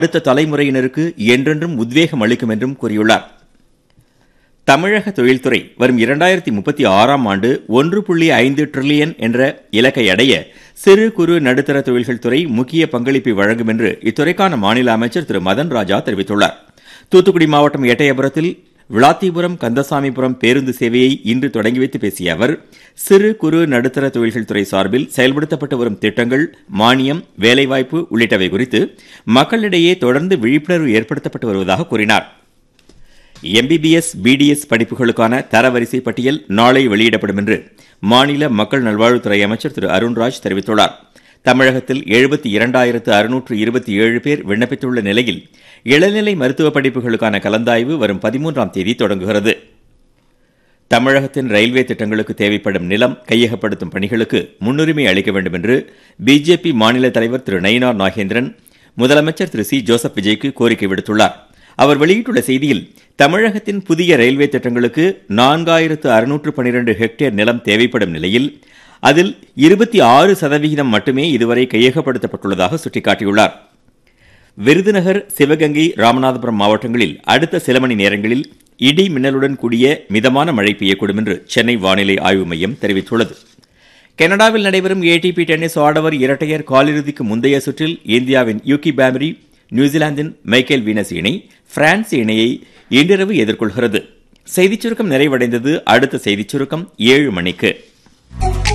அடுத்த தலைமுறையினருக்கு என்றென்றும் உத்வேகம் அளிக்கும் என்றும் கூறியுள்ளார் தமிழக தொழில்துறை வரும் இரண்டாயிரத்தி முப்பத்தி ஆறாம் ஆண்டு ஒன்று புள்ளி ஐந்து டிரில்லியன் என்ற இலக்கை அடைய சிறு குறு நடுத்தர தொழில்கள் துறை முக்கிய பங்களிப்பை வழங்கும் என்று இத்துறைக்கான மாநில அமைச்சர் திரு மதன் ராஜா தெரிவித்துள்ளார் தூத்துக்குடி மாவட்டம் எட்டயபுரத்தில் விளாத்திபுரம் கந்தசாமிபுரம் பேருந்து சேவையை இன்று தொடங்கி வைத்து பேசிய அவர் சிறு குறு நடுத்தர தொழில்கள் துறை சார்பில் செயல்படுத்தப்பட்டு வரும் திட்டங்கள் மானியம் வேலைவாய்ப்பு உள்ளிட்டவை குறித்து மக்களிடையே தொடர்ந்து விழிப்புணர்வு ஏற்படுத்தப்பட்டு வருவதாக கூறினார் எம்பிபிஎஸ் பிடிஎஸ் படிப்புகளுக்கான தரவரிசை பட்டியல் நாளை வெளியிடப்படும் என்று மாநில மக்கள் நல்வாழ்வுத்துறை அமைச்சர் திரு அருண்ராஜ் தெரிவித்துள்ளார் தமிழகத்தில் எழுபத்தி இரண்டாயிரத்து அறுநூற்று இருபத்தி ஏழு பேர் விண்ணப்பித்துள்ள நிலையில் இளநிலை மருத்துவ படிப்புகளுக்கான கலந்தாய்வு வரும் பதிமூன்றாம் தேதி தொடங்குகிறது தமிழகத்தின் ரயில்வே திட்டங்களுக்கு தேவைப்படும் நிலம் கையகப்படுத்தும் பணிகளுக்கு முன்னுரிமை அளிக்க வேண்டும் என்று பிஜேபி மாநில தலைவர் திரு நயினார் நாகேந்திரன் முதலமைச்சர் திரு சி ஜோசப் விஜய்க்கு கோரிக்கை விடுத்துள்ளார் அவர் வெளியிட்டுள்ள செய்தியில் தமிழகத்தின் புதிய ரயில்வே திட்டங்களுக்கு நான்காயிரத்து அறுநூற்று பனிரெண்டு ஹெக்டேர் நிலம் தேவைப்படும் நிலையில் அதில் இருபத்தி ஆறு சதவிகிதம் மட்டுமே இதுவரை கையகப்படுத்தப்பட்டுள்ளதாக சுட்டிக்காட்டியுள்ளார் விருதுநகர் சிவகங்கை ராமநாதபுரம் மாவட்டங்களில் அடுத்த சில மணி நேரங்களில் இடி மின்னலுடன் கூடிய மிதமான மழை பெய்யக்கூடும் என்று சென்னை வானிலை ஆய்வு மையம் தெரிவித்துள்ளது கனடாவில் நடைபெறும் ஏடிபி டென்னிஸ் ஆடவர் இரட்டையர் காலிறுதிக்கு முந்தைய சுற்றில் இந்தியாவின் யூகி பாமரி நியூசிலாந்தின் மைக்கேல் வீனஸ் இணை பிரான்ஸ் இணையை இன்றிரவு எதிர்கொள்கிறது செய்திச் சுருக்கம் நிறைவடைந்தது அடுத்த செய்திச் சுருக்கம் ஏழு மணிக்கு